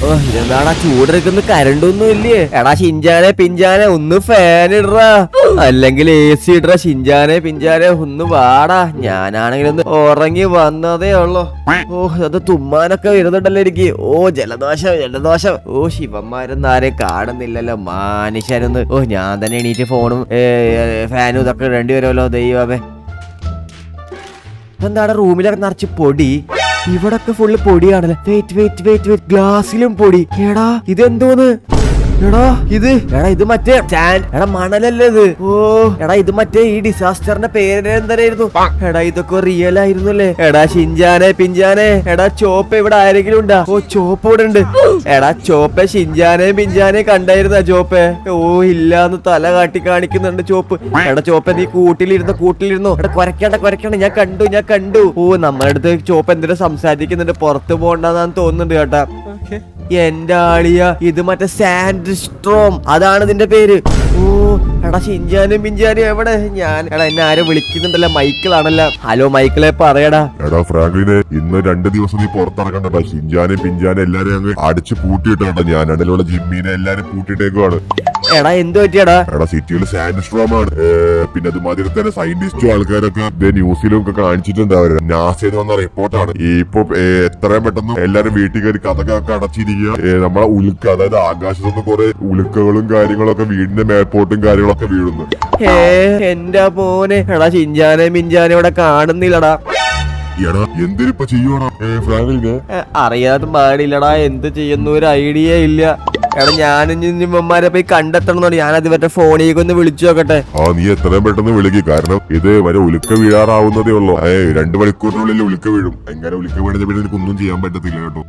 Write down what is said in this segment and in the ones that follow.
ഓ ഇതെന്താടാ ചൂടെടുക്കുന്ന കരണ്ടൊന്നും ഇല്ലേ എടാ ഷിഞ്ചാനെ പിഞ്ചാനെ ഒന്ന് ഫാൻ ഇടറാ അല്ലെങ്കിൽ എ സി ഇടറാ ഷിഞ്ചാനെ പിഞ്ചാനെ ഒന്ന് വാടാ ഞാനാണെങ്കിൽ ഒന്ന് ഉറങ്ങി വന്നതേ ഉള്ളൂ ഓ അത് തുമ്മാനൊക്കെ വരുന്നുണ്ടല്ലോ എനിക്ക് ഓ ജലദോഷം ജലദോഷം ഓ ശിവന്മാരൊന്നും ആരെയും കാണുന്നില്ലല്ലോ മനുഷ്യരൊന്ന് ഓ ഞാൻ തന്നെ എണീറ്റ് ഫോണും ഏ, ഫാനും ഇതൊക്കെ ഇടേണ്ടി വരുമല്ലോ ദൈവമേ എന്താണ് റൂമിലൊക്കെ നിറച്ച് പൊടി ഇവിടൊക്കെ ഫുള്ള് പൊടിയാണല്ലേ വെയിറ്റ് വെയിറ്റ് വെയിറ്റ് വെയിറ്റ് ഗ്ലാസ്സിലും പൊടി എടാ ഇതെന്തോന്ന് എടാ ഇത് എടാ ഇത് മറ്റേ സാൻഡ് എടാ മണലല്ലേ ഇത് ഓ എടാ ഇത് മറ്റേ ഈ ഡിസാസ്റ്ററിന്റെ പേര് എന്തായിരുന്നു എടാ ഇതൊക്കെ റിയൽ ആയിരുന്നു അല്ലേ എടാ ഷിഞ്ചാനെ പിഞ്ചാനെ എടാ ചോപ്പ് ഇവിടെ ആരെങ്കിലും ഉണ്ടാ ഓ ചോപ്പ് ഇവിടെ ഉണ്ട് എടാ ചോപ്പെ ഷിഞ്ചാനെ പിഞ്ചാനെ കണ്ടായിരുന്ന ചോപ്പെ ഓ ഇല്ലാന്ന് തല കാട്ടി കാണിക്കുന്നുണ്ട് ചോപ്പ് എടാ ചോപ്പെ നീ കൂട്ടിലിരുന്നു കൂട്ടിലിരുന്നു എടാ കുരക്കണ്ട കുരക്കണ്ട ഞാൻ കണ്ടു ഞാൻ കണ്ടു ഓ നമ്മുടെ അടുത്ത് ചോപ്പ് എന്തിനാ സംസാരിക്കുന്നുണ്ട് പുറത്ത് പോണ്ടെന്നാന്ന് തോന്നുന്നുണ്ട് കേട്ടാ എന്റെ ആളിയ ഇത് മറ്റേ സാൻഡ് സ്ട്രോം അതാണ് ഇതിന്റെ പേര് ഓ എടാ ഷിഞ്ചാനും പിഞ്ചാനും എവിടെ ഞാൻ എടാ എന്നെ ആരും വിളിക്കുന്നുണ്ടല്ലോ മൈക്കിളാണല്ലോ ഹലോ മൈക്കിളെ പറയടാ എടാ ഫ്രാങ്ക്ലിനെ ഇന്ന് രണ്ട് ദിവസം നീ പുറത്തിറക്കണ്ടോ ഷിൻജാനെ പിഞ്ചാനെ എല്ലാരെയും അങ്ങ് അടിച്ച് പൂട്ടിയിട്ടാ ഞാൻ അതിലുള്ള ജിമ്മിനെ എല്ലാരും പൂട്ടിയിട്ടേക്കുവാണ് എടാ എന്ത് പറ്റിയടാ എടാ സിറ്റിയിൽ സാൻഡ് സ്ട്രോമാണ് പിന്നെ അതുമാതിരി തന്നെ സയന്റിസ്റ്റും ആൾക്കാരൊക്കെ ഇത് ന്യൂസിലും ഒക്കെ കാണിച്ചിട്ടുണ്ട് അവര് നാസയിൽ വന്ന റിപ്പോർട്ടാണ് ഈ ഇപ്പൊ ഏ, എത്രയും പെട്ടെന്ന് എല്ലാരും വീട്ടിൽ കയറി കഥകൊക്കെ അടച്ചിരിക്കുക ഏ, നമ്മളെ ഉൽക്ക അതായത് ആകാശത്ത് നിന്ന് കുറെ ഉൽക്കകളും കാര്യങ്ങളൊക്കെ വീടിന്റെ മേൽപോട്ടും കാര്യങ്ങളൊക്കെ വീഴുന്നു ഏ എന്റെ മോനെ എടാ ഷിഞ്ചാനെ മിഞ്ചാനെ ഇവിടെ കാണുന്നില്ലടാ എടാ എന്തിനിപ്പൊ ചെയ്യുവാടാ ഫ്രാങ്ക്ലിനെ ഏ, അറിയാതെ പാടില്ലടാ എന്ത് ചെയ്യുന്ന ഒരു ഐഡിയ ഇല്ല എടാ ഞാനും ഇമ്മമാരെ പോയി കണ്ടെത്തണമെന്നുണ്ട് ഞാനത് മറ്റേ ഫോണിലേക്ക് ഒന്ന് വിളിച്ചു നോക്കട്ടെ ആ നീ എത്രയും പെട്ടെന്ന് വിളിക്ക് കാരണം ഇത് വരെ ഉലുക്ക വീഴാറാവുന്നതേ ഉള്ളൂ ഏ രണ്ട് മണിക്കൂറിനുള്ളിൽ ഉലുക്ക വീഴും എങ്ങനെ ഉലുക്ക വീണത് പിന്നെ എനിക്കൊന്നും ചെയ്യാൻ പറ്റത്തില്ല കേട്ടോ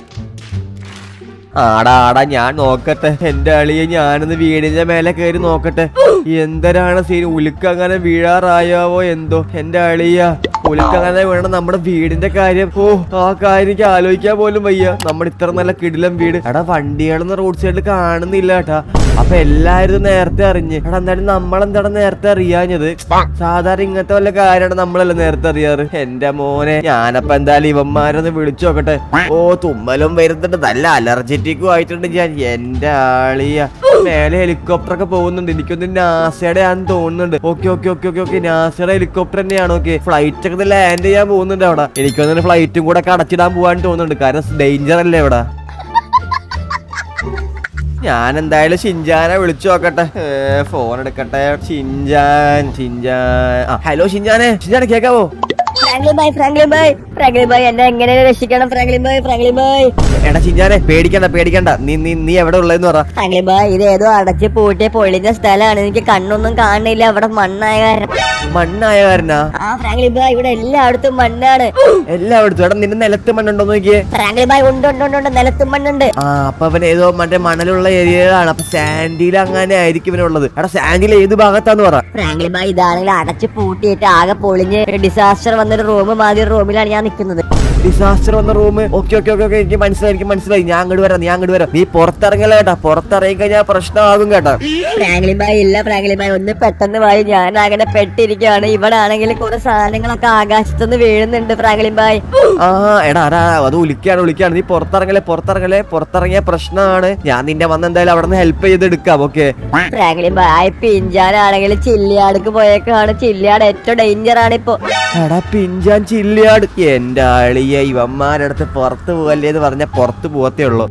ആടാ ആടാ ഞാൻ നോക്കട്ടെ എന്റെ അളിയെ ഞാനൊന്ന് വീടിന്റെ മേലെ കയറി നോക്കട്ടെ എന്തരാണ് സീൻ ഉലുക്ക് അങ്ങനെ വീഴാറായാവോ എന്തോ എന്റെ അളിയ ഉലുക്ക് അങ്ങനെ വീണ നമ്മുടെ വീടിന്റെ കാര്യം ഓ ആ കാര്യം എനിക്ക് ആലോചിക്കാൻ പോലും വയ്യ നമ്മുടെ ഇത്ര നല്ല കിടിലം വീട് എടാ വണ്ടികളൊന്നും റോഡ് സൈഡിൽ കാണുന്നില്ല കേട്ടാ അപ്പൊ എല്ലാരും നേരത്തെ അറിഞ്ഞ് എടാ എന്തായാലും നമ്മളെന്താണ് നേരത്തെ അറിയാഞ്ഞത് സാധാരണ ഇങ്ങനത്തെ വല്ല കാര്യമാണ് നമ്മളല്ലേ നേരത്തെ അറിയാറ് എന്റെ മോനെ ഞാനപ്പോ എന്തായാലും ഇവന്മാരൊന്ന് വിളിച്ചു നോക്കട്ടെ ഓ തുമ്മലും വരുന്നുണ്ട് നല്ല അലർജറ്റിക്കും ആയിട്ടുണ്ട് ഞാൻ എന്റെ ആളിയ മേലെ ഹെലികോപ്റ്റർ ഒക്കെ പോകുന്നുണ്ട് എനിക്കൊന്ന് നാസയുടെ ആണെന്ന് തോന്നുന്നുണ്ട് okay okay okay okay okay നാസയുടെ ഹെലികോപ്റ്റർ തന്നെയാണ് ഓക്കെ ഫ്ലൈറ്റ് ഒക്കെ ലാൻഡ് ചെയ്യാൻ പോകുന്നുണ്ട് അവിടെ എനിക്കൊന്നും ഫ്ലൈറ്റും കൂടെ ഒക്കെ അടച്ചിടാൻ പോകാൻ തോന്നുന്നുണ്ട് കാരണം ഡേഞ്ചർ അല്ലേ ഇവിടെ ഞാൻ എന്തായാലും ഷിൻജാനെ വിളിച്ചു നോക്കട്ടെ ഫോൺ എടുക്കട്ടെ ഷിൻജാൻ ഷിൻജാൻ ആ ഹലോ ഷിൻജാനെ ഷിൻജാനെ കേക്കാവോ Franklin bhai Franklin bhai Franklin bhai എന്നെ എങ്ങനെ രക്ഷിക്കണം ഫ്രാങ്ക്ലിൻ ബായ് ഫ്രാങ്ക്ലിൻ ബായ് എടാ ഷിൻജാനെ പേടിക്കണ്ട പേടിക്കണ്ട നീ നീ നീ എവിടെ ഉള്ളതെന്ന് പറ ഫ്രാങ്ക്ലിൻ ബായ് ഇത് ഏതോ അടച്ച് പൂട്ടിയ പൊളിഞ്ഞ സ്ഥലമാണ് എനിക്ക് കണ്ണൊന്നും കാണുന്നില്ല അവിടെ മണ്ണായ കാരണം മണ്ണായ കാരനാ ആ ഫ്രാങ്ക്ലിൻ ബായ് ഇവിടെ എല്ലായിടത്തും മണ്ണാണ് എല്ലായിടത്തും എടാ നിന്റെ നിലത്ത് മണ്ണുണ്ടോ നോക്കിയേ ഫ്രാങ്ക്ലിൻ ബായ് ഉണ്ട് ഉണ്ട് ഉണ്ട് ഉണ്ട് നിലത്തും മണ്ണുണ്ട് ആ അപ്പൊ അവൻ ഏതോ മറ്റേ മണലുള്ള ഏരിയയിലാണ് അപ്പൊ സാൻഡിയിൽ അങ്ങനെ ആയിരിക്കും ഇവനുള്ളത് എടാ സാൻഡിയിൽ ഏത് ഭാഗത്താന്ന് പറ ഫ്രാങ്ക്ലിൻ ബായ് ഇതാണെങ്കിൽ അടച്ച് പൂട്ടിയിട്ട് ആകെ പൊളിഞ്ഞ് ഡിസാസ്റ്റർ വന്നൊരു റൂം മാതിരി റൂമിലാണ് ഞാൻ നിൽക്കുന്നത് ഡിസാസ്റ്റർ വന്ന room okay okay okay okay എനിക്ക് മനസ്സിലായി എനിക്ക് മനസ്സിലായി ഞാൻ അങ്ങോട്ട് വരാം നീ അങ്ങോട്ട് വരാം നീ പുറത്തിറങ്ങല കേട്ടാ പുറത്തിറങ്ങി കഴിഞ്ഞാൽ പ്രശ്നമാകും കേട്ടാ ഫ്രാങ്ക്ലിൻ ബായ് ഇല്ല ഫ്രാങ്ക്ലിൻ ബായ് ഒന്ന് പെട്ടെന്ന് പോയി ഞാൻ അങ്ങനെ പെട്ടിരിക്കുകയാണ് ഇവിടെ ആണെങ്കിൽ കുറെ സാധനങ്ങളൊക്കെ ആകാശത്തുനിന്ന് വീഴുന്നുണ്ട് ഫ്രാങ്ക്ലിൻ ബായ് ആ എടാ എടാ അത് വിളിക്കാണ് വിളിക്കാണ് നീ പുറത്തിറങ്ങലേ പുറത്തിറങ്ങലേ പുറത്തിറങ്ങിയ പ്രശ്നമാണ് ഞാൻ നിന്നെ വന്ന് എന്തായാലും അവിടെ നിന്ന് ഹെൽപ്പ് ചെയ്തെടുക്കാം ഓക്കെ ഫ്രാങ്ക്ലിൻ ബായ് പിഞ്ചാനാണെങ്കിൽ ചില്ലിയാടക്ക് പോയേക്കാണ് ചില്ലിയാട് ഏറ്റവും ഡേഞ്ചർ ആണ് ഇപ്പൊ എടാ പിഞ്ചാൻ ചില്ലിയാട് എന്റെ ആളിയ ഇവന്മാരടുത്ത് പുറത്ത് പോകല്ലേ എന്ന് പറഞ്ഞ പുറത്ത് പോകത്തേ ഉള്ളൂ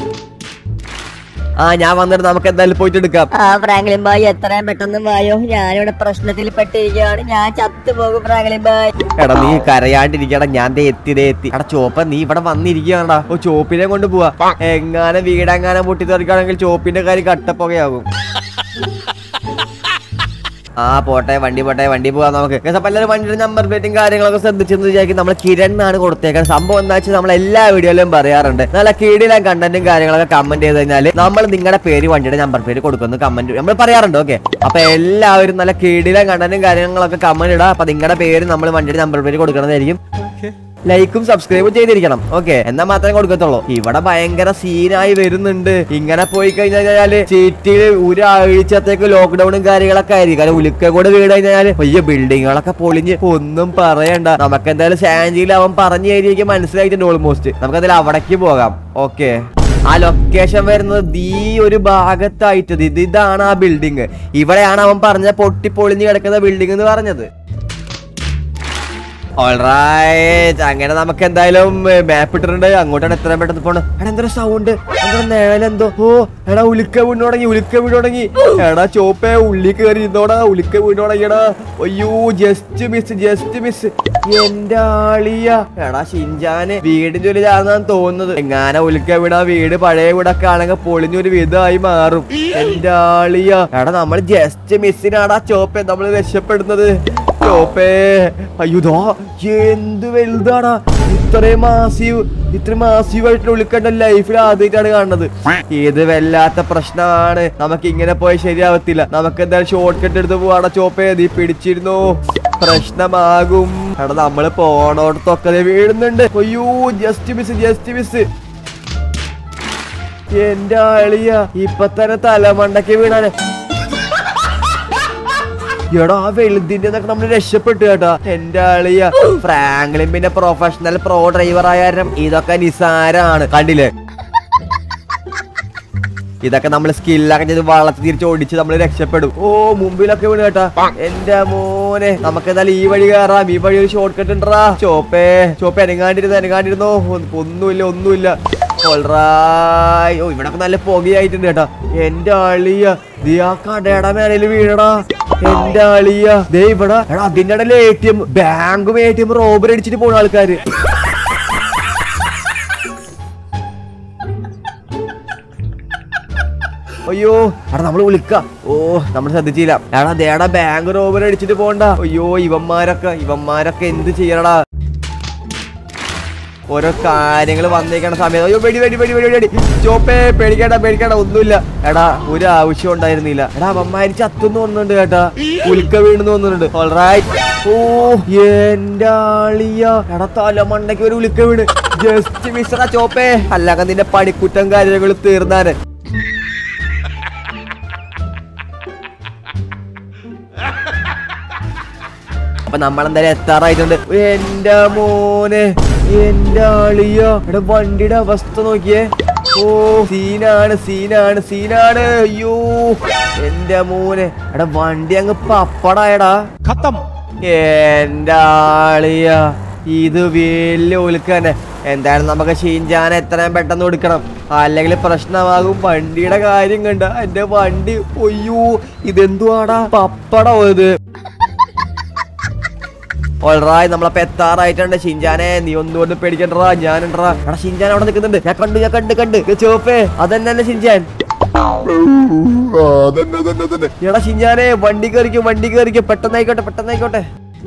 ആ ഞാൻ വന്നിട്ട് നമുക്ക് എന്തായാലും പോയിട്ട് എടുക്കാം ആ ഫ്രാങ്ക്ലിൻ ബായ് എത്രയും പെട്ടെന്ന് വായോ ഞാനിവിടെ പ്രശ്നത്തിൽ പെട്ടിരിക്കുകയാണ് ഞാൻ ചത്തുപോകും ഫ്രാങ്ക്ലിൻ ബായ് എടാ നീ കരയാണ്ടിരിക്കടാ ഞാൻ ദേ എത്തി ദേ എത്തി എടാ ചോപ്പ നീ ഇവിടെ വന്നിരിക്കുകയാണടാ ഓ ചോപ്പിനെ കൊണ്ട് പോവാ എങ്ങാനും വീടെങ്ങാനും പൊട്ടിത്തെറിക്കുകയാണെങ്കിൽ ചോപ്പിന്റെ കാര്യം കട്ടപ്പുകയാകും ആ പോട്ടെ വണ്ടി പോട്ടെ വണ്ടി പോവാം നമുക്ക് guys, അപ്പൊ എല്ലാവരും വണ്ടിയുടെ നമ്പർ പ്ലേറ്റും കാര്യങ്ങളൊക്കെ ശ്രദ്ധിച്ചെന്ന് വിചാരിക്കും നമ്മൾ കിരൺ എന്നാണ് കൊടുത്തേക്കാൻ സംഭവം എന്താ വെച്ചാൽ നമ്മൾ എല്ലാ വീഡിയോയിലും പറയാറുണ്ട് നല്ല കീഴിലും കണ്ടന്റും കാര്യങ്ങളൊക്കെ കമന്റ് ചെയ്ത് കഴിഞ്ഞാൽ നമ്മൾ നിങ്ങളുടെ പേര് വണ്ടിയുടെ നമ്പർ പേര് കൊടുക്കുന്നു കമന്റ് നമ്മൾ പറയാറുണ്ട് ഓക്കെ അപ്പൊ എല്ലാവരും നല്ല കീഴിലും കണ്ടന്റും കാര്യങ്ങളൊക്കെ കമന്റ് ഇടാം അപ്പൊ നിങ്ങളുടെ പേര് നമ്മൾ വണ്ടിയുടെ നമ്പർ പേര് കൊടുക്കണതായിരിക്കും ലൈക്കും സബ്സ്ക്രൈബും ചെയ്തിരിക്കണം ഓക്കെ എന്നാൽ മാത്രമേ കൊടുക്കത്തുള്ളൂ ഇവിടെ ഭയങ്കര സീനായി വരുന്നുണ്ട് ഇങ്ങനെ പോയി കഴിഞ്ഞാല് സിറ്റിയിൽ ഒരാഴ്ചത്തേക്ക് ലോക്ക്ഡൌണും കാര്യങ്ങളൊക്കെ ആയിരിക്കും കാരണം ഉലുക്ക കൂടെ വീട് കഴിഞ്ഞാല് വലിയ ബിൽഡിങ്ങുകളൊക്കെ പൊളിഞ്ഞ് ഒന്നും പറയണ്ട നമുക്ക് എന്തായാലും സാൻജിയിൽ അവൻ പറഞ്ഞു കഴിഞ്ഞാൽ മനസ്സിലായിട്ടുണ്ട് ഓൾമോസ്റ്റ് നമുക്ക് എന്തായാലും അവിടേക്ക് പോകാം ഓക്കെ ആ ലൊക്കേഷൻ വരുന്നത് ഈ ഒരു ഭാഗത്തായിട്ട് ഇത് ഇതാണ് ആ ബിൽഡിങ് ഇവിടെയാണ് അവൻ പറഞ്ഞ പൊട്ടി പൊളിഞ്ഞ് കിടക്കുന്ന ബിൽഡിംഗ് എന്ന് പറഞ്ഞത് ഓൾറൈറ്റ് അങ്ങനെ നമുക്ക് എന്തായാലും മാപ്പ് ഇട്ടിട്ടുണ്ട് അങ്ങോട്ടാണ് എത്രയും പെട്ടെന്ന് പോണം എടാ എന്തൊരു സൗണ്ട് എന്താ നേലെന്തോ ഓ എടാ ഉലുക്ക വീണ് തുടങ്ങി ഉലുക്ക വീണ് തുടങ്ങി എടാ ചോപ്പേ ഉള്ളി കയറി ഇരുന്നോടാ ഉലുക്ക വീണ് തുടങ്ങിയടാ അയ്യോ ജസ്റ്റ് മിസ് ജസ്റ്റ് മിസ് എന്റെ ആളിയ എടാ ഷിൻജാന് വീടിന്റെ ഒരു ഇതാണെന്നാണ് തോന്നുന്നത് എങ്ങാനെ ഉലുക്ക വീണ വീട് പഴയ വീടൊക്കെ ആണെങ്കിൽ പൊളിഞ്ഞൊരു വിധമായി മാറും എന്റെ ആളിയ എടാ നമ്മൾ ജസ്റ്റ് മിസ്സിനാടാ ചോപ്പേ നമ്മൾ രക്ഷപ്പെടുന്നത് ചോപ്പേ അയ്യുതോ എന്ത് വലുതാടാ ഇത്രയും മാസീവ് ഇത്രയും മാസീവ് ആയിട്ടുള്ള ഉൾക്കണ്ട ലൈഫിൽ ആദ്യമായിട്ടാണ് കാണുന്നത് ഇത് വല്ലാത്ത പ്രശ്നമാണ് നമുക്ക് ഇങ്ങനെ പോയി ശരിയാവത്തില്ല നമുക്ക് എന്തായാലും ഷോർട്ട് കട്ട് എടുത്ത് പോവാടാ ചോപ്പേ നീ പിടിച്ചിരുന്നു പ്രശ്നമാകും എടാ നമ്മള് പോണോടത്തൊക്കെ ദേ വീഴുന്നുണ്ട് അയ്യോ ജസ്റ്റ് മിസ് ജസ്റ്റ് മിസ് എന്റെ ആളിയ ഇപ്പൊ തന്നെ തലമണ്ടയ്ക്ക് വീണാണ് എടാ ആ വെളുതിന്റെ എന്നൊക്കെ നമ്മൾ രക്ഷപ്പെട്ടു കേട്ടോ എന്റെ ആളിയ ഫ്രാങ്ക്ലിൻ പിന്നെ പ്രൊഫഷണൽ പ്രോ ഡ്രൈവർ ആയ കാരണം ഇതൊക്കെ നിസാരാണ് കണ്ടില്ലേ ഇതൊക്കെ നമ്മൾ സ്കില്ലൊക്കെ ചെയ്ത് വളർത്തി തിരിച്ച് ഓടിച്ച് നമ്മൾ രക്ഷപ്പെടും ഓ മുമ്പിലൊക്കെ വീണ് കേട്ടാ എന്റെ മോനെ നമുക്ക് എന്തായാലും ഈ വഴി കയറാം ഈ വഴി ഒരു ഷോർട്ട് കട്ട് ഉണ്ടാ ചോപ്പേ ചോപ്പേ അനങ്ങാണ്ടിരുന്നു അനങ്ങാണ്ടിരുന്നോ ഒ- ഒന്നുമില്ല ഒന്നുമില്ല ഓൾറായ് ഓ ഇവിടെ നല്ല പുകയായിട്ടുണ്ട് കേട്ടാ എന്റെ ആളിയ ദേ ആ കടയുടെ മേലെ വീണടാ എന്റെ ആളിയ ദേ ഇവിടെ എടാ അതിന്റെ ഇടയിൽ എ ടി എം ബാങ്കും എ ടി എം റോബർ അടിച്ചിട്ട് പോണ ആൾക്കാര് അയ്യോ എടാ നമ്മൾ വിളിക്ക ഓ നമ്മൾ ശ്രദ്ധിച്ചില്ല എടാ ദേടാ ബാങ്ക് റോബർ അടിച്ചിട്ട് പോണ്ട അയ്യോ ഇവന്മാരൊക്കെ ഇവന്മാരൊക്കെ എന്ത് ചെയ്യണടാ ഓരോ കാര്യങ്ങൾ വന്നേക്കണ സമയത്ത് അയ്യോ വെടി വെടി വെടി വെടി വെടി ചോപ്പേ പേടിക്കേണ്ട പേടിക്കേണ്ട ഒന്നുമില്ല എടാ ഒരു ആവശ്യം ഉണ്ടായിരുന്നില്ല എടാ അവന്മാര് ചത്തുന്ന് തോന്നുന്നുണ്ട് കേട്ടാ ഉൽക്ക വീണെന്ന് തോന്നുന്നുണ്ട് ഓൾറൈറ്റ് ഓ എന്റെ ആളിയ എടാ തലമണ്ടയ്ക്ക് ഒരു ഉൽക്ക വീണ് ജസ്റ്റ് മിസ്സറാ ചോപ്പേ അല്ലാതെ നിന്റെ പണിക്കുറ്റം കാര്യങ്ങൾ തീർന്നാന് അപ്പൊ നമ്മളെന്തായാലും എത്താറായിട്ടുണ്ട് എന്റെ മോനെ എന്റെ ആളിയ എടാ വണ്ടിയുടെ അവസ്ഥ നോക്കിയേ ഓ സീനാണ് സീനാണ് സീനാണ് അയ്യോ എന്റെ മോനെ എടാ വണ്ടി അങ്ങ് പപ്പടായടാ എന്റെ ആളിയ ഇത് വലിയ ഒലുക്കന്നെ എന്തായാലും നമുക്ക് ഷീൻജാൻ എത്രയും പെട്ടെന്ന് കൊടുക്കണം അല്ലെങ്കിൽ പ്രശ്നമാകും വണ്ടിയുടെ കാര്യം കണ്ട എന്റെ വണ്ടി ഒയ്യോ ഇതെന്തുവാടാ പപ്പടോ ഇത് ഓൾറായ് നമ്മളപ്പോ എത്താറായിട്ടുണ്ട് ഷിൻജാനെ നീ ഒന്നുകൊണ്ട് പേടിക്കണ്ടടാ ഞാനുണ്ടടാ എടാ ഷിൻജാൻ അവിടെ നിൽക്കുന്നുണ്ട് ഞാൻ കണ്ടു ഞാൻ കണ്ട് കണ്ട് ദേ ചോപ്പേ അതന്നെ ഷിൻജാൻ ആ, അതന്നെ അതന്നെ അതന്നെ എടാ ഷിൻജാനെ വണ്ടി കയറിക്കും വണ്ടി കയറിക്കും പെട്ടെന്നായിക്കോട്ടെ പെട്ടെന്നായിക്കോട്ടെ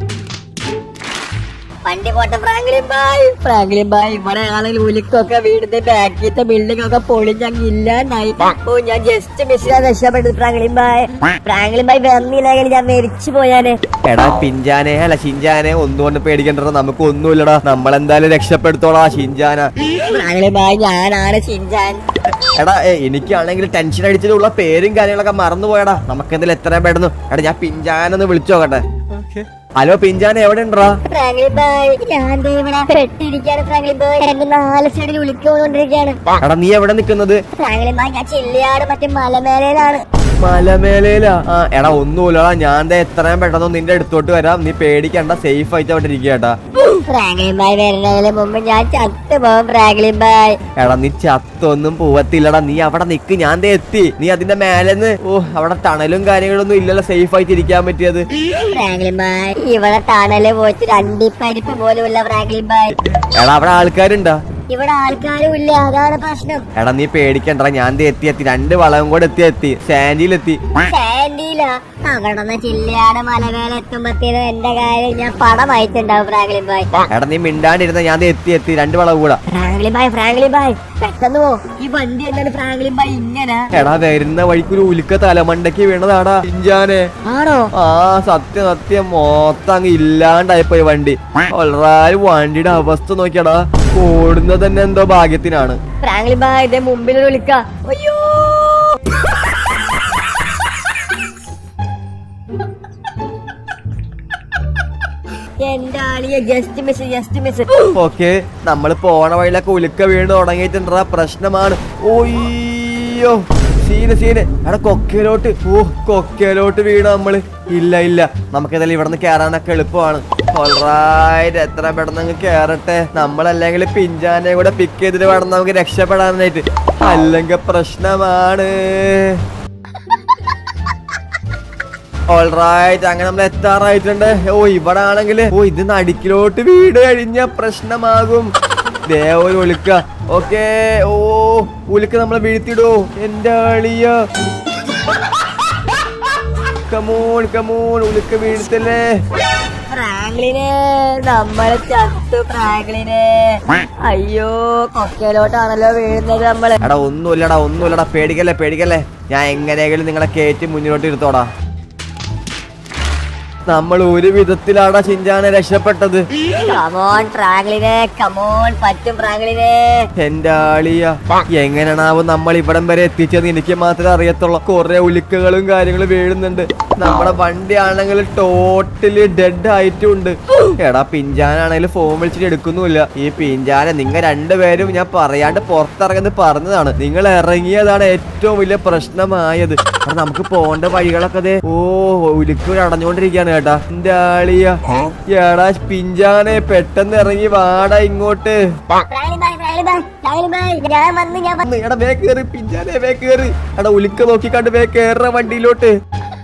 വണ്ടി പോട്ടെ ഫ്രാങ്ക്ലിൻ ബായ് ഫ്രാങ്ക്ലിൻ ബായ് ഇവിടെ ആണെങ്കിൽ ഉലുക്കൊക്കെ വീടിന്റെ ബാക്കിലത്തെ ബിൽഡിംഗ് ഒക്കെ പൊളിഞ്ഞങ്ങ് ഇല്ലാണ്ടായി ഓ ഞാൻ ജസ്റ്റ് മിസ്സിലാ രക്ഷപ്പെട്ടത് ഫ്രാങ്ക്ലിൻ ബായ് ഫ്രാങ്ക്ലിൻ ബായ് വന്നില്ലെങ്കിൽ ഞാൻ മരിച്ചു പോയാനെ എടാ പിഞ്ചാനെ അല്ല ഷിൻജാനെ ഒന്നുകൊണ്ട് പേടിക്കണ്ടടാ നമുക്ക് ഒന്നുമില്ലടാ നമ്മളെന്തായാലും രക്ഷപ്പെടുത്തോളാ ഷിൻജാന ഫ്രാങ്ക്ലിൻ ബായ് ഞാനാണ് ചിഞ്ചാൻ എടാ ഏ, എനിക്കാണെങ്കിൽ ടെൻഷൻ അടിച്ചതിലുള്ള പേരും കാര്യങ്ങളൊക്കെ മറന്നുപോയടാ നമുക്ക് എന്തെങ്കിലും എത്രയും പെട്ടെന്ന് എടാ ഞാൻ പിഞ്ചാനൊന്ന് വിളിച്ചു നോക്കട്ടെ ഹലോ പിഞ്ചാന എവിടെ ഉണ്ടടാ ഫ്രാങ്ക്ലിൻ ബായ് ഞാൻ ദേ ഇവിടെ പെട്ടിരിക്കാണ് ഫ്രാങ്ക്ലിൻ ബായ് എന്റെ നാല് സൈഡിൽ വിളിക്കൊണ്ടിരിക്കുകയാണ് എടാ നീ എവിടെ നിൽക്കുന്നത് ഫ്രാങ്ക്ലിൻ ബായ് ഞാൻ ചില്ലയാട് മറ്റേ മലമേലയിലാണ് മലമേലയിലാ ആ എടാ ഒന്നുമില്ലടാ ഞാൻ ദേ എത്രയും പെട്ടെന്ന് നിന്റെ അടുത്തോട്ട് വരാം നീ പേടിക്കണ്ട സേഫ് ആയിട്ട് അവിടെ ഇരിക്കുക കേട്ടാ ഫ്രാങ്ക്ലിൻ ബായ് വരുന്നതിന് മുമ്പ് ഞാൻ ചത്തു പോകും ഫ്രാങ്ക്ലിൻ ബായ് എടാ നീ ചത്തൊന്നും പോവത്തില്ലടാ നീ അവിടെ നിക്ക് ഞാൻ ദേ എത്തി നീ അതിന്റെ മേലെന്ന് ഓ അവിടെ ടണലും കാര്യങ്ങളൊന്നും ഇല്ലല്ലോ സേഫ് ആയിട്ട് ഇരിക്കാൻ പറ്റിയത് ഫ്രാങ്ക്ലിൻ ബായ് ഇവിടെ തണല് പോയിട്ട് രണ്ടിപ്പരിപ്പ് പോലും ഇല്ല ഫ്രാങ്ക്ലിൻ ബായ് എടാ അവിടെ ആൾക്കാരുണ്ടാ ഇവിടെ ആൾക്കാരും ഇല്ല അതാണ് പ്രശ്നം എടാ നീ പേടിക്കണ്ട ഞാൻ ദേ എത്തി എത്തി രണ്ട് വളവും കൂടെ എത്തി എത്തി സാൻഡിയിലെത്തി സാൻഡിയില അവിടെ ചില്ലയാണ് മലമേല എത്തുമ്പത്തേനും എന്റെ കാര്യം ഞാൻ പടമായിട്ടുണ്ടാവും ഫ്രാങ്ക്ലിൻ ബായ് എടാ നീ മിണ്ടാണ്ടിരുന്ന ഞാൻ ദേ എത്തി എത്തി രണ്ട് വളവ് കൂടെ ഫ്രാങ്ക്ലിൻ ബായ് ഫ്രാങ്ക്ലിൻ ബായ് പെട്ടെന്ന് പോ ഈ വണ്ടി എന്താണ് ഫ്രാങ്ക്ലിൻ ബായ് ഇങ്ങനെ എടാ വരുന്ന വഴിക്കൊരു ഉലുക്ക തലമണ്ടയ്ക്ക് വീണതാടാ പിഞ്ചാനെ ആണോ ആ സത്യം സത്യം മൊത്തം അങ്ങ് ഇല്ലാണ്ടായിപ്പോയി വണ്ടി വളരെ വണ്ടിയുടെ അവസ്ഥ നോക്കിയടാ ഓടുന്നത് തന്നെ എന്തോ ഭാഗ്യത്തിനാണ് ഫ്രാങ്ക്ലിൻ ബായ് ഇതേ മുമ്പിൽ ഒരു വിളിക്ക അയ്യോ എന്റെ ആളിയെ just miss just miss okay നമ്മൾ പോണ വഴിയിലൊക്കെ ഉലുക്ക വീണ് തുടങ്ങിയിട്ടുണ്ടാ പ്രശ്നമാണ് ഓയ്യോ സീന് സീന് എടാ കൊക്കയിലോട്ട് ഓ കൊക്കയിലോട്ട് വീണ് നമ്മള് ഇല്ല ഇല്ല നമുക്കിതെല്ലാം ഇവിടെ നിന്ന് കയറാനൊക്കെ എളുപ്പമാണ് ഓൾറൈറ്റ് എത്ര പെട്ടെന്ന് അങ്ങ് കയറട്ടെ നമ്മളല്ലെങ്കിൽ പിഞ്ചാനെ കൂടെ പിക്ക് ചെയ്തിട്ട് വേണം നമുക്ക് രക്ഷപ്പെടാനായിട്ട് അല്ലെങ്കിൽ പ്രശ്നമാണ് ഓൾറൈറ്റ് അങ്ങനെ നമ്മൾ എത്താറായിട്ടുണ്ട് ഓ ഇവിടെ ആണെങ്കിൽ ഓ ഇത് നടുക്കിലോട്ട് വീട് കഴിഞ്ഞ പ്രശ്നമാകും ദേ ഒരു ഉലുക്ക ഓക്കേ ഓ ഉലുക്ക നമ്മളെ വീഴ്ത്തിടോ എന്റെ അളിയ കമോൺ കമോൺ ഉലുക്ക വീഴ്ത്തല്ലേ ഫ്രാങ്ക്ലിന് നമ്മള് ചത്തു ഫ്രാങ്ക്ലിന് അയ്യോ കൊക്കയിലോട്ടാണല്ലോ വീഴുന്നത് നമ്മള് എടാ ഒന്നുമില്ലടാ ഒന്നുമില്ലടാ പേടിക്കല്ലേ പേടിക്കല്ലേ ഞാൻ എങ്ങനെയെങ്കിലും നിങ്ങളെ കയറ്റി മുന്നിലോട്ട് ഇരുത്തോടാ നമ്മൾ ഒരു വിധത്തിലാടാ ചിഞ്ചാനെ രക്ഷപ്പെട്ടത് കമോൺ ഫ്രാങ്ക്ലിനെ കമോൺ പറ്റും ഫ്രാങ്ക്ലിനെ എന്റെ ആളിയ എങ്ങനെയാണാവും നമ്മൾ ഇവിടം വരെ എത്തിച്ചത് എനിക്ക് മാത്രമേ അറിയത്തുള്ളൂ കുറെ ഉലുക്കകളും കാര്യങ്ങളും വീഴുന്നുണ്ട് നമ്മുടെ വണ്ടി ആണെങ്കിൽ ടോട്ടലി ഡെഡ് ആയിട്ടുണ്ട് എടാ പിഞ്ചാനാണെങ്കിൽ ഫോൺ വിളിച്ചിട്ട് എടുക്കുന്നുമില്ല ഈ പിഞ്ചാനെ നിങ്ങൾ രണ്ടുപേരും ഞാൻ പറയാണ്ട് പുറത്തിറങ്ങുന്നത് പറഞ്ഞതാണ് നിങ്ങൾ ഇറങ്ങിയതാണ് ഏറ്റവും വലിയ പ്രശ്നമായത് കാരണം നമുക്ക് പോകേണ്ട വഴികളൊക്കെ ദേ ഓ ഉലുക്ക് അടഞ്ഞുകൊണ്ടിരിക്കുകയാണ് കേട്ടാ എന്റെ ആളിയ എടാ പിഞ്ചാനെ പെട്ടെന്ന് ഇറങ്ങി വാടാ ഇങ്ങോട്ട് Franklin bhai Franklin bhai Franklin bhai ഞാൻ വന്ന് ഞാൻ വന്ന്. വന്ന് എടാ വേ കേറി പിഞ്ചാനെ വേ കേറി എടാ ഉലുക്ക നോക്കിക്കാണ്ട് വേ കേറ വണ്ടിയിലോട്ട്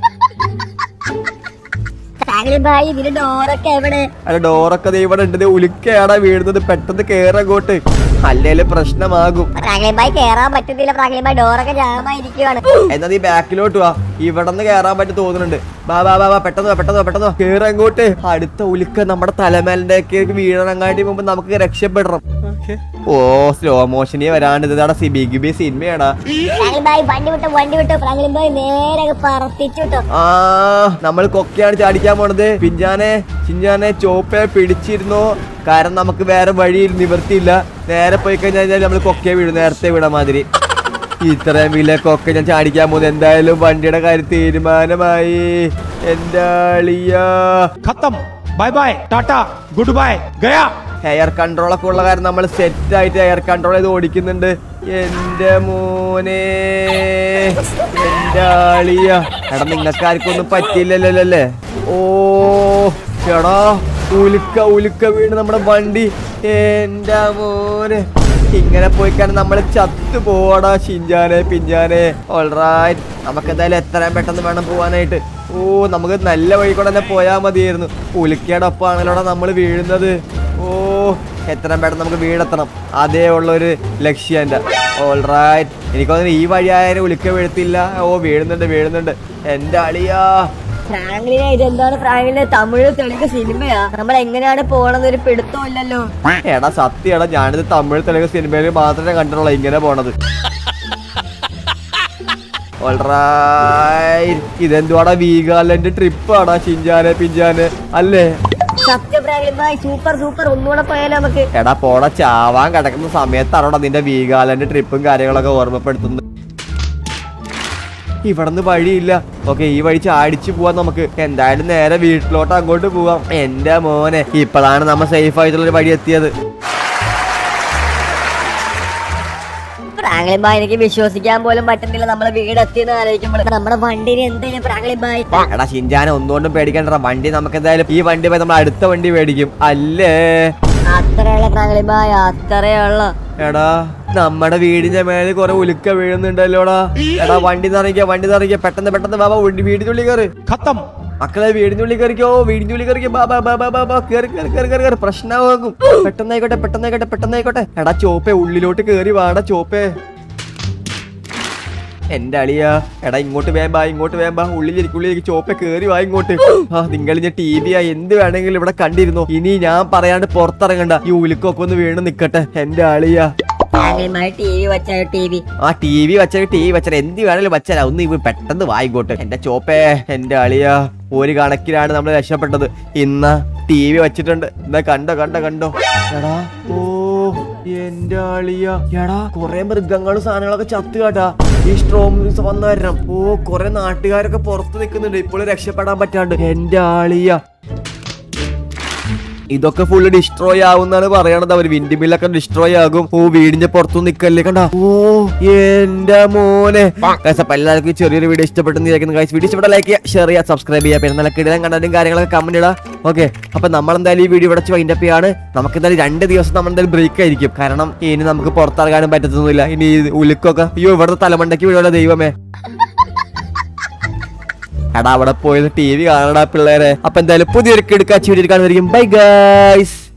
ഫ്രാങ്ക്ലിൻ ബായ് ഇതിന്റെ ഡോറൊക്കെ എവിടെ അല്ല ഡോറൊക്കെ ദേ ഇവിടെ ഉണ്ട് ദേ ഉലുക്കയാടാ വീഴുന്നത് പെട്ടെന്ന് കേറങ്ങോട്ട് അല്ലേല് പ്രശ്നമാകും ഫ്രാങ്ക്ലിൻ ബായ് കേറാൻ പറ്റുന്നില്ല ഫ്രാങ്ക്ലിൻ ബായ് ഡോറൊക്കെ ജാമായിരിക്കുവാണ് എന്നാ നീ ബാക്കിലോട്ട് വാ ഇവിടെ നിന്ന് കയറാൻ പറ്റി തോന്നുന്നുണ്ട് ബാ ബാ ബാ ബാ പെട്ടെന്ന് വാ, പെട്ടെന്ന് വാ, പെട്ടെന്ന് വാ. കേറ് അങ്ങോട്ട് അടുത്ത ഉലുക്ക നമ്മുടെ തലമേലിന്റെ വീഴണങ്ങാട്ടി മുമ്പ് നമുക്ക് രക്ഷപ്പെടണം ഓ സ്ലോ മോഷനി വരാണ്ട് ഇതാടാ സി ബിഗ് ബി സിനിമയാടാ ഫ്രാങ്ക്ലിൻ ബായ് വണ്ടി വിട്ടു വണ്ടി വിട്ടു ഫ്രാങ്ക്ലിൻ ബായ് നേരെ അങ്ങ് പറത്തിച്ചു വിട്ടു ആ നമ്മൾ കൊക്കയാണ് ചാടിക്കാൻ പോണത് പിഞ്ചാനെ ചിഞ്ചാനെ ചോപ്പയെ പിടിച്ചിരുന്നു കാരണം നമുക്ക് വേറെ വഴി നിവർത്തിയില്ല നേരെ പോയി കഴിഞ്ഞാൽ നമ്മൾ കൊക്കയെ വീഴും നേരത്തെ വിടാൻ മാതിരി ഇത്രയും വലിയ കൊക്ക ഞാൻ ചാടിക്കാൻ പോകുന്നത് എന്തായാലും വണ്ടിയുടെ കാര്യം തീരുമാനമായി എന്റെ അളിയാ खत्म bye bye tata good bye गया എയർ കൺട്രോൾ ഒക്കെ ഉള്ള കാരണം നമ്മൾ സെറ്റ് ആയിട്ട് എയർ കൺട്രോൾ ചെയ്ത് ഓടിക്കുന്നുണ്ട് എന്റെ മോനെ എന്റെ ആളിയ എടാ നിങ്ങൾക്ക് ആർക്കും ഒന്നും പറ്റിയില്ലല്ലോ അല്ലേ ഓ എടാ ഉലുക്ക ഉലുക്ക വീണ് നമ്മുടെ വണ്ടി എന്റെ മോനെ ഇങ്ങനെ പോയി കാരണം നമ്മൾ ചത്തു പോവാടാ ഷിഞ്ചാനെ പിഞ്ചാനെ ഓൾറൈറ്റ് നമുക്ക് എന്തായാലും എത്രയും പെട്ടെന്ന് വേണം പോവാനായിട്ട് ഓ നമുക്ക് നല്ല വഴി കൂടെ തന്നെ പോയാൽ മതിയായിരുന്നു ഉലുക്കയുടെ ഒപ്പമാണല്ലോടാ നമ്മൾ വീഴുന്നത് ഓ എത്രയും പെട്ടെന്ന് നമുക്ക് വീടെത്തണം അതേ ഉള്ള ഒരു ലക്ഷ്യം എൻ്റെ ഓൾറൈറ്റ് എനിക്ക് തോന്നുന്നു ഈ വഴി ആയാലും ഉലുക്ക വീഴത്തില്ല ഓ വീഴുന്നുണ്ട് വീഴുന്നുണ്ട് എൻ്റെ അളിയാ ഫ്രാങ്ക്ലിനെ ഇതെന്താണ് ഫ്രാങ്ക്ലിനെ തമിഴ് തെലുങ്ക് സിനിമയാ നമ്മൾ എങ്ങനെയാണ് പോണെന്ന് ഒരു പിടുത്തം ഇല്ലല്ലോ എടാ സത്യം എടാ ഞാനിത് തമിഴ് തെലുങ്ക് സിനിമയിൽ മാത്രമേ കണ്ടിട്ടുള്ളൂ ഇങ്ങനെ പോണത് ഓൾറൈറ്റ് ഇതെന്തുവാടാ വീഗാലൻഡ് ട്രിപ്പ് ആടാ ചിഞ്ചാനെ പിഞ്ചാനെ അല്ലേ സത്യം ഫ്രാങ്ക്ലിൻ ബായ് സൂപ്പർ സൂപ്പർ ഒന്നുകൂടെ പോയാലോ നമുക്ക് എടാ പോട ചാവാൻ കിടക്കുന്ന സമയത്താണോടാ നിന്റെ വീഗാലൻഡ് ട്രിപ്പും കാര്യങ്ങളൊക്കെ ഓർമ്മപ്പെടുത്തുന്നത് ഇവിടുന്ന് വഴിയില്ല ഓക്കെ ഈ വഴി ചാടിച്ചു പോവാം നമുക്ക് എന്തായാലും നേരെ വീട്ടിലോട്ട് അങ്ങോട്ട് പോവാം എന്റെ മോനെ ഇപ്പോഴാണ് നമ്മ സേഫ് ആയിട്ടുള്ള ഒരു വഴി എത്തിയത് ഫ്രാങ്ക്ലിൻ ബായ് എനിക്ക് വിശ്വസിക്കാൻ പോലും പറ്റുന്നില്ല നമ്മളെ വീട് എത്തിയെന്ന് ആലോചിക്കുമ്പോൾ നമ്മുടെ വണ്ടിന് എന്തെങ്കിലും ഫ്രാങ്ക്ലിൻ ബായ് എടാ ഷിൻജാനെ ഒന്നുകൊണ്ടും പേടിക്കണ്ട വണ്ടി നമുക്ക് എന്തായാലും ഈ വണ്ടി പോയി നമ്മൾ അടുത്ത വണ്ടി മേടിക്കും അല്ലേ അത്രയുള്ള ഫ്രാങ്ക്ലിൻ ബായ് അത്രയുള്ള എടാ നമ്മുടെ വീടിന്റെ മേലെ കുറെ ഉലുക്ക വീഴുന്നുണ്ടല്ലോടാ എടാ വണ്ടി നിറയ്ക്ക വണ്ടി നിറയ്ക്ക പെട്ടെന്ന് പെട്ടെന്ന് ബാബാ വീടിനുള്ളിൽ കയറി खत्म മക്കളെ വീടിനുള്ളിൽ കയറിക്കോ വീടിനുള്ളിൽ കയറിക്കോ ബാ ബാ ബാ ബാ ബാ ബാ കേറി കേറി കേറി കേറി കേറി പ്രശ്നമാകും പെട്ടെന്നായിക്കോട്ടെ പെട്ടെന്നായിക്കോട്ടെ പെട്ടെന്നായിക്കോട്ടെ എടാ ചോപ്പേ ഉള്ളിലോട്ട് കേറി വാടാ ചോപ്പേ എന്റെ അളിയാ എടാ ഇങ്ങോട്ട് വേമ്പാ ഇങ്ങോട്ട് വേമ്പാ ഉള്ളിലിരിക്കും ഉള്ളിലേക്ക് ചോപ്പ കേറി വാ ഇങ്ങോട്ട് ആ നിങ്ങൾ ഞാൻ ടി വി ആ എന്ത് വേണമെങ്കിലും ഇവിടെ കണ്ടിരുന്നു ഇനി ഞാൻ പറയാണ്ട് പുറത്തിറങ്ങണ്ട ഈ ഉലുക്കൊക്കെ ഒന്ന് വീണ് നിക്കട്ടെ എന്റെ അളിയാ ഫ്രാങ്ക്ലിൻ ബായ് ടി വി വെച്ചാൽ ടി വി ആ ടി വി വെച്ചാൽ ടി വി വെച്ചാൽ എന്ത് വേണേലും വെച്ചാൽ ഒന്ന് ഇവ പെട്ടെന്ന് വായിക്കോട്ടെ എന്റെ ചോപ്പേ എന്റെ അളിയ ഒരു കണക്കിലാണ് നമ്മൾ രക്ഷപ്പെട്ടത് ഇന്ന് ടി വി വെച്ചിട്ടുണ്ട് എന്നാ കണ്ടോ കണ്ടോ കണ്ടോ എടാ ഓ എന്റെ അളിയ എടാ കൊറേ മൃഗങ്ങളും സാധനങ്ങളൊക്കെ ചത്തു കേട്ടാ ഈ സ്ട്രോം വന്നു വരണം ഓ കൊറേ നാട്ടുകാരൊക്കെ പുറത്ത് നിൽക്കുന്നുണ്ട് ഇപ്പോൾ രക്ഷപ്പെടാൻ പറ്റാണ്ട് എന്റെ ആളിയ ഇതൊക്കെ ഫുള്ള് ഡിസ്ട്രോയ് ആവുന്നാണ് പറയണത് അവര് വിൻഡ് മില്ലൊക്കെ ഡിസ്ട്രോയ് ആകും ഓ വീടിന്റെ പുറത്തു നിക്കല്ലേ കണ്ട ഓ എന്റെ മോനെ Guys, അപ്പൊ എല്ലാവർക്കും ഈ ചെറിയൊരു വീഡിയോ ഇഷ്ടപ്പെട്ടെന്ന് വിചാരിക്കുന്നു ഗൈസ് വീഡിയോ ഇഷ്ടപ്പെട്ട ലൈക്ക് ചെയ്യുക ഷെയർ ചെയ്യുക സബ്സ്ക്രൈബ് ചെയ്യുക പിന്നെ നല്ല കിടലും കണ്ടതും കാര്യങ്ങളൊക്കെ കമന്റ് ഇടുക ഓക്കെ അപ്പൊ നമ്മൾ എന്തായാലും ഈ വീഡിയോ ഇവിടെ വൈൻഡപ്പ് ചെയ്യാണ് നമുക്ക് എന്തായാലും രണ്ട് ദിവസം നമ്മൾ എന്തായാലും ബ്രേക്ക് ആയിരിക്കും കാരണം ഇനി നമുക്ക് പുറത്തിറങ്ങാനും പറ്റത്തൊന്നുമില്ല ഇനി ഈ ഉലുക്കൊക്കെ അയ്യോ ഇവിടുത്തെ തലമണ്ടയ്ക്ക് വീടുള്ള ദൈവമേ എടാ അവിടെ പോയത് ടി വി കാണടാ പിള്ളേരെ അപ്പൊ എന്തായാലും പുതിയൊരു കിടക്കാച്ചി വീഡിയോ കാണുമായിരിക്കും ബൈ ഗൈസ്